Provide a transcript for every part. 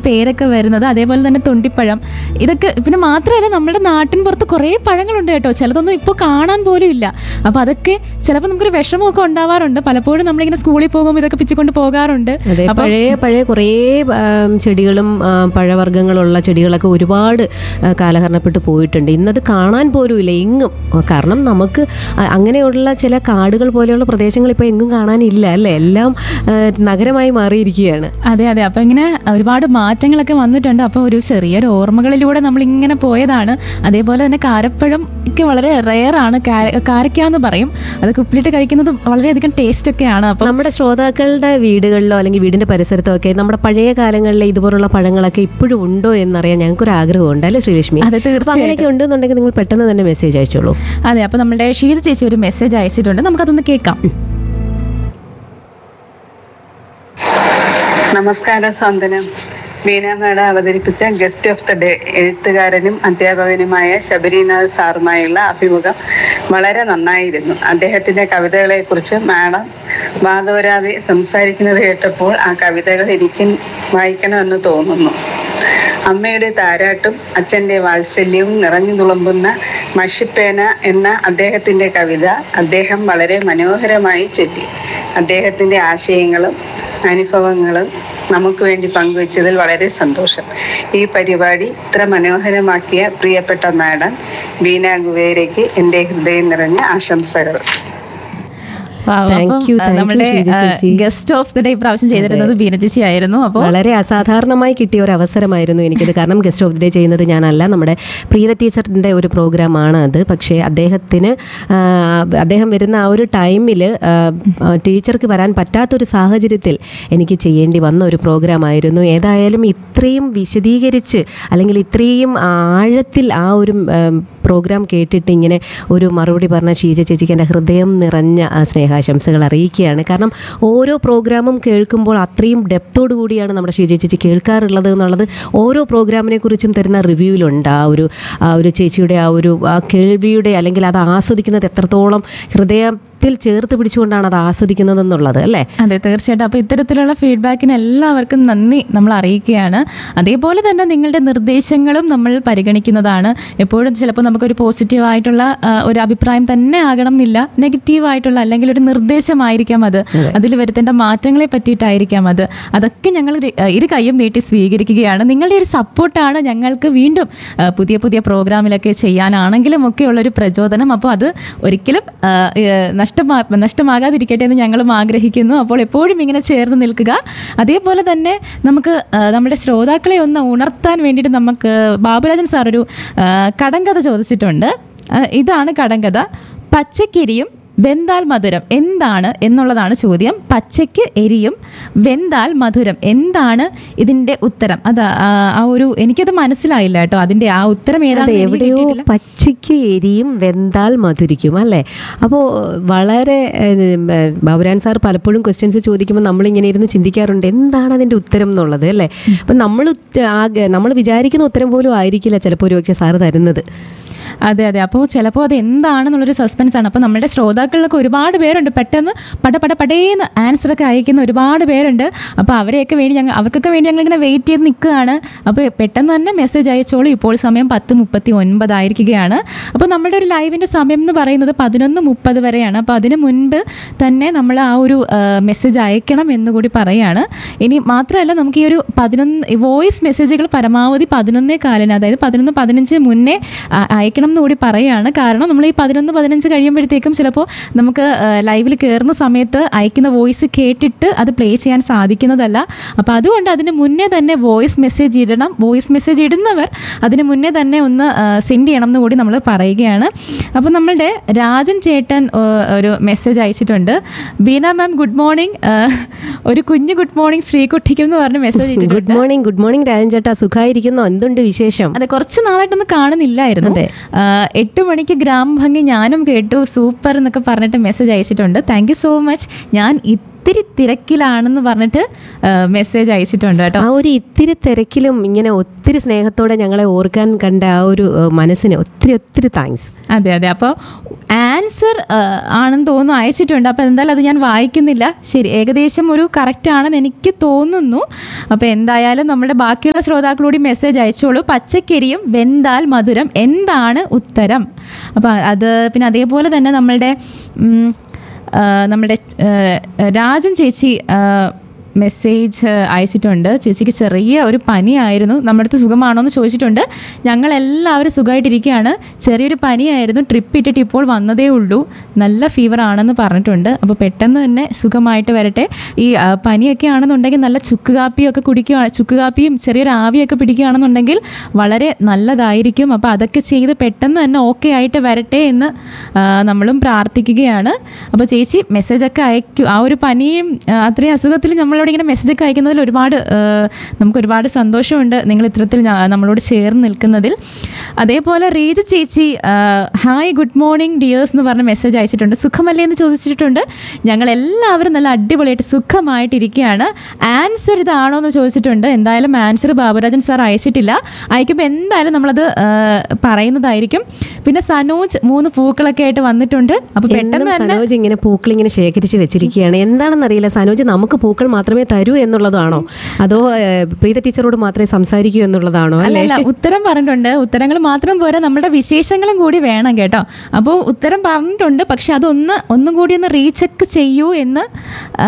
പേരൊക്കെ വരുന്നത് അതേപോലെ തന്നെ തൊണ്ടിപ്പഴം ഇതൊക്കെ പിന്നെ മാത്രമല്ല നമ്മുടെ നാട്ടിൻ പുറത്ത് കുറേ പഴങ്ങളുണ്ട് കേട്ടോ ചിലതൊന്നും ഇപ്പോൾ കാണാൻ പോലും ഇല്ല അപ്പോൾ അതൊക്കെ ചിലപ്പോൾ നമുക്കൊരു വിഷമമൊക്കെ ഉണ്ടാവാറുണ്ട് പലപ്പോഴും നമ്മളിങ്ങനെ സ്കൂളിൽ പോകുമ്പോൾ ഇതൊക്കെ പിച്ചിക്കൊണ്ട് പോകാറുണ്ട് അതെ പഴയ പഴയ കുറേ ആം, ചെടികളും ആ, പഴവർഗ്ഗങ്ങളുള്ള ചെടികളൊക്കെ ഒരുപാട് ആ, കാലഹരണപ്പെട്ട് പോയിട്ടുണ്ട് ഇന്നത് കാണാൻ പോലും ഇല്ല എങ്ങും കാരണം നമുക്ക് അ- അങ്ങനെയുള്ള ചില കാടുകൾ പോലെയുള്ള പ്രദേശങ്ങൾ ഇപ്പോൾ എങ്ങും കാണാനില്ല അല്ലേ എല്ലാം ആ, നഗരമായി മാറിയിരിക്കുകയാണ് അതെ അതെ അപ്പോൾ ഇങ്ങനെ ഒരുപാട് മാറ്റങ്ങളൊക്കെ വന്നിട്ടുണ്ട് അപ്പോൾ ഒരു ചെറിയൊരു ഓർമ്മകളിലൂടെ നമ്മൾ ഇങ്ങനെ പോയതാണ് അതേപോലെ തന്നെ കാരപ്പഴം ഒക്കെ വളരെ റെയർ ആണ് കാര- കാരക്ക എന്ന് പറയും അതൊക്കെ ഉപ്പിലിട്ട് കഴിക്കുന്നത് വളരെയധികം ടേസ്റ്റ് ഒക്കെയാണ് അപ്പോൾ നമ്മുടെ ശ്രോതാക്കളുടെ വീടുകളിലോ അല്ലെങ്കിൽ വീടിന്റെ പരിസരത്തോ ഒക്കെ നമ്മുടെ പഴയ കാലങ്ങളിലെ ഇതുപോലുള്ള പഴങ്ങളൊക്കെ ഇപ്പോഴും ഉണ്ടോ എന്നറിയാൻ ഞങ്ങൾക്കൊരു ആഗ്രഹമുണ്ട് അല്ലേ ശ്രീലക്ഷ്മി അതെ, അപ്പോൾ തീർച്ചയായിട്ടും. അങ്ങനെയൊക്കെ ഉണ്ടെന്നുണ്ടെങ്കിൽ നിങ്ങൾ പെട്ടെന്ന് തന്നെ മെസ്സേജ് അയച്ചോളൂ അതെ അപ്പോൾ നമ്മുടെ ഷീജ ചേച്ചി ഒരു മെസ്സേജ് അയച്ചിട്ടുണ്ട് നമുക്കതൊന്ന് കേൾക്കാം നമസ്കാരം സ്വന്തനം ബീന മേഡം അവതരിപ്പിച്ച ഗസ്റ്റ് ഓഫ് ദ ഡേ എഴുത്തുകാരനും അധ്യാപകനുമായ ശബരിനാഥ് സാറുമായുള്ള അഭിമുഖം വളരെ നന്നായിരുന്നു അദ്ദേഹത്തിന്റെ കവിതകളെ കുറിച്ച് മാഡം വാദോരാതെ സംസാരിക്കുന്നത് കേട്ടപ്പോൾ ആ കവിതകൾ എനിക്കും വായിക്കണമെന്ന് തോന്നുന്നു അമ്മയുടെ താരാട്ടും അച്ഛൻ്റെ വാത്സല്യവും നിറഞ്ഞു തുളുമ്പുന്ന മഷിപ്പേന എന്ന അദ്ദേഹത്തിൻ്റെ കവിത അദ്ദേഹം വളരെ മനോഹരമായി ചൊല്ലി അദ്ദേഹത്തിൻ്റെ ആശയങ്ങളും അനുഭവങ്ങളും നമുക്ക് വേണ്ടി പങ്കുവച്ചതിൽ വളരെ സന്തോഷം ഈ പരിപാടി ഇത്ര മനോഹരമാക്കിയ പ്രിയപ്പെട്ട മാഡം ബീന ഗുവേരയ്ക്ക് എൻ്റെ ഹൃദയം നിറഞ്ഞ ആശംസകൾ Wow, Thank അപ്പം, you, ആ, thank you, നമ്മുടെ ഷീജ ചേച്ചി. ഗസ്റ്റ് ഓഫ് ദ ഡേ പ്രാവശ്യം ചെയ്തിരുന്നത് ബീന ചേച്ചി ആയിരുന്നു അപ്പോൾ വളരെ അസാധാരണമായി കിട്ടിയ ഒരു അവസരമായിരുന്നു എനിക്കിത് കാരണം ഗസ്റ്റ് ഓഫ് ദി ഡേ ചെയ്യുന്നത് ഞാനല്ല നമ്മുടെ പ്രീത ടീച്ചറിൻ്റെ ഒരു പ്രോഗ്രാമാണ് അത് പക്ഷേ അദ്ദേഹത്തിന് ആ, അദ്ദേഹം വരുന്ന ആ ഒരു ടൈമിൽ ടീച്ചർക്ക് വരാൻ പറ്റാത്തൊരു സാഹചര്യത്തിൽ എനിക്ക് ചെയ്യേണ്ടി വന്ന ഒരു പ്രോഗ്രാമായിരുന്നു ഏതായാലും ഇത്രയും വിശദീകരിച്ച് അല്ലെങ്കിൽ ഇത്രയും ആഴത്തിൽ ആ ഒരു ഉം, പ്രോഗ്രാം കേട്ടിട്ട് ഇങ്ങനെ ഒരു മറുപടി പറഞ്ഞ ഷീജ ചേച്ചിക്ക് എൻ്റെ ഹൃദയം നിറഞ്ഞ ആ സ്നേഹാശംസകൾ അറിയിക്കുകയാണ് കാരണം ഓരോ പ്രോഗ്രാമും കേൾക്കുമ്പോൾ അത്രയും ഡെപ്തോടു കൂടിയാണ് നമ്മുടെ ഷീജ ചേച്ചി കേൾക്കാറുള്ളത് എന്നുള്ളത് ഓരോ പ്രോഗ്രാമിനെ കുറിച്ചും തരുന്ന റിവ്യൂവിലുണ്ട് ആ ഒരു ആ ഒരു ചേച്ചിയുടെ ആ ഒരു ആ കേൾവിയുടെ അല്ലെങ്കിൽ അത് ആസ്വദിക്കുന്നത് എത്രത്തോളം ഹൃദയത്തിൽ ചേർത്ത് പിടിച്ചുകൊണ്ടാണ് അത് ആസ്വദിക്കുന്നത് എന്നുള്ളത് അല്ലേ അതെ തീർച്ചയായിട്ടും അപ്പോൾ ഇത്തരത്തിലുള്ള ഫീഡ്ബാക്കിന് എല്ലാവർക്കും നന്ദി നമ്മൾ അറിയിക്കുകയാണ് അതേപോലെ തന്നെ നിങ്ങളുടെ നിർദ്ദേശങ്ങളും നമ്മൾ പരിഗണിക്കുന്നതാണ് എപ്പോഴും ചിലപ്പോൾ നമുക്കൊരു പോസിറ്റീവ് ആയിട്ടുള്ള ആ, ഒരു അഭിപ്രായം തന്നെ ആകണം എന്നില്ല നെഗറ്റീവ് ആയിട്ടുള്ള അല്ലെങ്കിൽ ഒരു നിർദ്ദേശമായിരിക്കാം അത് അതിൽ വരുത്തേണ്ട മാറ്റങ്ങളെ പറ്റിയിട്ടായിരിക്കാം അത് അതൊക്കെ ഞങ്ങൾ ഇരു- ഇരു കൈയും നീട്ടി സ്വീകരിക്കുകയാണ് നിങ്ങളുടെ ഒരു സപ്പോർട്ടാണ് ഞങ്ങൾക്ക് വീണ്ടും ആ, പുതിയ പുതിയ പ്രോഗ്രാമിലൊക്കെ ചെയ്യാനാണെങ്കിലും ഒക്കെ ഉള്ളൊരു പ്രചോദനം അപ്പോൾ അത് ഒരിക്കലും ആ, ഏ, നഷ്ടമാ നഷ്ടമാകാതിരിക്കട്ടെ എന്ന് ഞങ്ങളും ആഗ്രഹിക്കുന്നു അപ്പോൾ എപ്പോഴും ഇങ്ങനെ ചേർന്ന് നിൽക്കുക അതേപോലെ തന്നെ നമുക്ക് ആ, നമ്മുടെ ശ്രോതാക്കളെ ഒന്ന് ഉണർത്താൻ വേണ്ടിയിട്ട് നമുക്ക് ബാബുരാജൻ സാർ ഒരു ആ, കടങ്കഥ ചോദിച്ചിട്ടുണ്ട് ആ, ഇതാണ് കടങ്കഥ പച്ചക്കിരിയും വെന്താൽ മധുരം എന്താണ് എന്നുള്ളതാണ് ചോദ്യം പച്ചയ്ക്ക് എരിയും വെന്താൽ മധുരം എന്താണ് ഇതിന്റെ ഉത്തരം അത് ആ ആ ഒരു എനിക്കത് മനസ്സിലായില്ല കേട്ടോ അതിന്റെ ആ ഉത്തരം അതെ ഏതാണ് എവിടെയോ പച്ചയ്ക്ക് എരിയും വെന്താൽ മധുരിക്കും അല്ലേ അപ്പോൾ വളരെ ഏഹ്, ബാബുരാൻ സാർ പലപ്പോഴും ക്വസ്റ്റ്യൻസ് ചോദിക്കുമ്പോൾ നമ്മളിങ്ങനെ ഇരുന്ന് ചിന്തിക്കാറുണ്ട് എന്താണ് അതിൻ്റെ ഉത്തരം എന്നുള്ളത് അല്ലേ അപ്പം നമ്മൾ നമ്മൾ വിചാരിക്കുന്ന ഉത്തരം പോലും ആയിരിക്കില്ല ചിലപ്പോൾ ഒരു പക്ഷേ സാറ് തരുന്നത് അതെ അതെ അപ്പോൾ ചിലപ്പോൾ അത് എന്താണെന്നുള്ളൊരു സസ്പെൻസ് ആണ് അപ്പോൾ നമ്മുടെ ശ്രോതാക്കളിലൊക്കെ ഒരുപാട് പേരുണ്ട് പെട്ടെന്ന് പട പട പടേന്ന് ആൻസർ ഒക്കെ അയക്കുന്ന ഒരുപാട് പേരുണ്ട് അപ്പോൾ അവരെയൊക്കെ വേണ്ടി ഞങ്ങൾ അവർക്കൊക്കെ വേണ്ടി ഞങ്ങൾ ഇങ്ങനെ വെയിറ്റ് ചെയ്ത് നിൽക്കുകയാണ് അപ്പോൾ പെട്ടെന്ന് തന്നെ മെസ്സേജ് അയച്ചോളൂ ഇപ്പോൾ സമയം പത്ത് മുപ്പത്തി ഒൻപതായിരിക്കുകയാണ് അപ്പോൾ നമ്മുടെ ഒരു ലൈവിൻ്റെ സമയം എന്ന് പറയുന്നത് പതിനൊന്ന് മുപ്പത് വരെയാണ് അപ്പോൾ അതിന് മുൻപ് തന്നെ നമ്മൾ ആ ഒരു മെസ്സേജ് അയക്കണം എന്നുകൂടി പറയുകയാണ് ഇനി മാത്രമല്ല നമുക്ക് ഈ ഒരു പതിനൊന്ന് വോയിസ് മെസ്സേജുകൾ പരമാവധി പതിനൊന്നേ കാലിന് അതായത് പതിനൊന്ന് പതിനഞ്ച് മുന്നേ ആ, അയക്കണം എന്ന് കൂടി പറയുകയാണ് കാരണം നമ്മൾ ഈ പതിനൊന്ന് പതിനഞ്ച് കഴിയുമ്പോഴത്തേക്കും ചിലപ്പോൾ നമുക്ക് ലൈവിൽ കയറുന്ന സമയത്ത് അയക്കുന്ന വോയിസ് കേട്ടിട്ട് അത് പ്ലേ ചെയ്യാൻ സാധിക്കുന്നതല്ല അപ്പോൾ അതുകൊണ്ട് അതിന് മുന്നേ തന്നെ വോയിസ് മെസ്സേജ് ഇടണം വോയിസ് മെസ്സേജ് ഇടുന്നവർ അതിന് മുന്നേ തന്നെ ഒന്ന് സെൻഡ് ചെയ്യണം എന്ന് കൂടി നമ്മൾ പറയുകയാണ് അപ്പോൾ നമ്മളുടെ രാജൻ ചേട്ടൻ ആ, ഒരു മെസ്സേജ് അയച്ചിട്ടുണ്ട് ബീന മാം ഗുഡ് മോർണിംഗ് ഒരു കുഞ്ഞു ഗുഡ് മോർണിംഗ് ശ്രീകുട്ടിക്കും എന്ന് പറഞ്ഞ് മെസ്സേജ് ഗുഡ് ഇട്ടിട്ടുണ്ട് മോർണിംഗ് ഗുഡ് മോർണിംഗ് രാജൻ ചേട്ടാ സുഖമായിരിക്കുന്നോ എന്തുണ്ട് വിശേഷം അതെ കുറച്ച് നാളായിട്ടൊന്നും കാണുന്നില്ലായിരുന്നു അതെ. ആ, എട്ട് മണിക്ക് ഗ്രാമഭംഗി ഞാനും കേട്ടു സൂപ്പർ എന്നൊക്കെ പറഞ്ഞിട്ട് മെസ്സേജ് അയച്ചിട്ടുണ്ട് താങ്ക് യു സോ മച്ച് ഞാൻ ഇത്ര ഇത്തിരി തിരക്കിലാണെന്ന് പറഞ്ഞിട്ട് മെസ്സേജ് അയച്ചിട്ടുണ്ട് കേട്ടോ ആ ഒരു ഇത്തിരി തിരക്കിലും ഇങ്ങനെ ഒത്തിരി സ്നേഹത്തോടെ ഞങ്ങളെ ഓർക്കാൻ കണ്ട ആ ഒരു ഏഹ്, മനസ്സിന് ഒത്തിരി ഒത്തിരി താങ്ക്സ് അതെ അതെ അപ്പോൾ ആൻസർ ആണെന്ന് തോന്നുന്നു അയച്ചിട്ടുണ്ട് അപ്പോൾ എന്തായാലും അത് ഞാൻ വായിക്കുന്നില്ല ശരി ഏകദേശം ഒരു കറക്റ്റ് ആണെന്ന് എനിക്ക് തോന്നുന്നു അപ്പോൾ എന്തായാലും നമ്മുടെ ബാക്കിയുള്ള ശ്രോതാക്കളോട് മെസ്സേജ് അയച്ചോളൂ പച്ചക്കരിയും വെന്താൽ മധുരം എന്താണ് ഉത്തരം അപ്പോൾ അത് പിന്നെ അതേപോലെ തന്നെ നമ്മളുടെ ഉം, ആ, നമ്മുടെ ആ, രാജൻ ചേച്ചി ആ, മെസ്സേജ് അയച്ചിട്ടുണ്ട് ചേച്ചിക്ക് ചെറിയ ഒരു പനിയായിരുന്നു നമ്മുടെ അടുത്ത് സുഖമാണോ എന്ന് ചോദിച്ചിട്ടുണ്ട് ഞങ്ങളെല്ലാവരും സുഖമായിട്ടിരിക്കുകയാണ് ചെറിയൊരു പനിയായിരുന്നു ട്രിപ്പ് ഇട്ടിട്ട് ഇപ്പോൾ വന്നതേ ഉള്ളൂ നല്ല ഫീവർ ആണെന്ന് പറഞ്ഞിട്ടുണ്ട് അപ്പോൾ പെട്ടെന്ന് തന്നെ സുഖമായിട്ട് വരട്ടെ ഈ ആ, പനിയൊക്കെ ആണെന്നുണ്ടെങ്കിൽ നല്ല ചുക്ക് കാപ്പിയൊക്കെ കുടിക്കുക ചുക്ക് കാപ്പിയും ചെറിയൊരു ആവിയൊക്കെ പിടിക്കുകയാണെന്നുണ്ടെങ്കിൽ വളരെ നല്ലതായിരിക്കും അപ്പോൾ അതൊക്കെ ചെയ്ത് പെട്ടെന്ന് തന്നെ ഓക്കെ ആയിട്ട് വരട്ടെ എന്ന് ആ, നമ്മളും പ്രാർത്ഥിക്കുകയാണ് അപ്പോൾ ചേച്ചി മെസ്സേജൊക്കെ അയക്കും ആ ഒരു പനിയും ആ, അത്രയും അസുഖത്തിൽ നമ്മളോട് ഇങ്ങനെ മെസ്സേജൊക്കെ അയക്കുന്നതിൽ ഒരുപാട് ആ, നമുക്ക് ഒരുപാട് സന്തോഷമുണ്ട് നിങ്ങൾ ഇത്തരത്തിൽ ഞ- നമ്മളോട് ചേർന്ന് നിൽക്കുന്നതിൽ അതേപോലെ റീജ ചേച്ചി ആ, ഹായ് ഗുഡ് മോർണിംഗ് ഡിയേഴ്സ് എന്ന് പറഞ്ഞ മെസ്സേജ് അയച്ചിട്ടുണ്ട് സുഖമല്ലേ എന്ന് ചോദിച്ചിട്ടുണ്ട് ഞങ്ങൾ എല്ലാവരും നല്ല അടിപൊളിയായിട്ട് സുഖമായിട്ടിരിക്കുകയാണ് ആൻസർ ഇതാണോ എന്ന് ചോദിച്ചിട്ടുണ്ട് എന്തായാലും ആൻസർ ബാബുരാജൻ സാർ അയച്ചിട്ടില്ല അയക്കുമ്പോൾ എന്തായാലും നമ്മളത് ആ, പറയുന്നതായിരിക്കും പിന്നെ സനോജ് മൂന്ന് പൂക്കളൊക്കെ ആയിട്ട് വന്നിട്ടുണ്ട് അപ്പോൾ പെട്ടെന്ന് എന്നും തന്നെ സനോജ് ഇങ്ങനെ പൂക്കൾ ഇങ്ങനെ ശേഖരിച്ച് വെച്ചിരിക്കുകയാണ് എന്താണെന്നറിയില്ല സനോജ് നമുക്ക് പൂക്കൾ മാത്രമേ തരൂ എന്നുള്ളതാണോ അതോ ഏഹ്, പ്രീത ടീച്ചറോട് മാത്രമേ സംസാരിക്കൂ എന്നുള്ളതാണോ അല്ല അല്ലേ അല്ല ഉത്തരം പറഞ്ഞിട്ടുണ്ട് ഉത്തരങ്ങൾ മാത്രം പോരാ നമ്മുടെ വിശേഷങ്ങളും കൂടി വേണം കേട്ടോ അപ്പോൾ ഉത്തരം പറഞ്ഞിട്ടുണ്ട് പക്ഷെ അതൊന്ന് ഒന്നും കൂടി ഒന്ന് റീചെക്ക് ചെയ്യൂ എന്ന് ആ,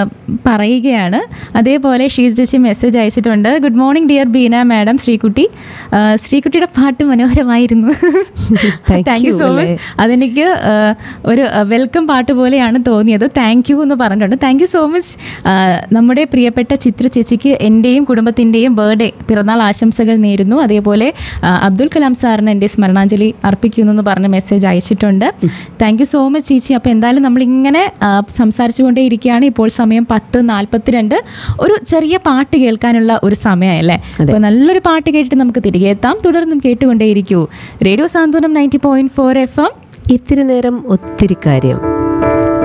പറയുകയാണ് അതേപോലെ ഷീസ് ചേച്ചി മെസ്സേജ് അയച്ചിട്ടുണ്ട് good morning dear Beena madam Sreekutty ആ, ശ്രീകുട്ടിയുടെ പാട്ട് മനോഹരമായിരുന്നു Thank thank you you, so അല്ലേ? മച്ച് അതെനിക്ക് ആ, ഒരു വെൽക്കം പാട്ട് പോലെയാണ് തോന്നിയത് താങ്ക് യു എന്ന് പറഞ്ഞിട്ടുണ്ട് താങ്ക് യു സോ മച്ച് നമ്മുടെ പ്രിയപ്പെട്ട ചിത്ര ചേച്ചിക്ക് എൻ്റെയും കുടുംബത്തിൻ്റെയും ബർത്ത്ഡേ പിറന്നാൾ ആശംസകൾ നേരുന്നു അതേപോലെ ആ, അബ്ദുൽ കലാം സാറിന് എൻ്റെ സ്മരണാഞ്ജലി അർപ്പിക്കുന്നു എന്ന് പറഞ്ഞ മെസ്സേജ് അയച്ചിട്ടുണ്ട് താങ്ക് യു സോ മച്ച് ചേച്ചി അപ്പോൾ എന്തായാലും നമ്മളിങ്ങനെ ആ, സംസാരിച്ചുകൊണ്ടേ ഇരിക്കുകയാണ് ഇപ്പോൾ സമയം പത്ത് നാൽപ്പത്തിരണ്ട് ഒരു ചെറിയ പാട്ട് കേൾക്കാനുള്ള ഒരു സമയമല്ലേ അപ്പോൾ നല്ലൊരു പാട്ട് കേട്ടിട്ട് നമുക്ക് തിരികെ എത്താം തുടർന്നും കേട്ടുകൊണ്ടേയിരിക്കൂ radio Santhwanam ninety point four F M ഇത്തിരി നേരം ഒത്തിരി കാര്യം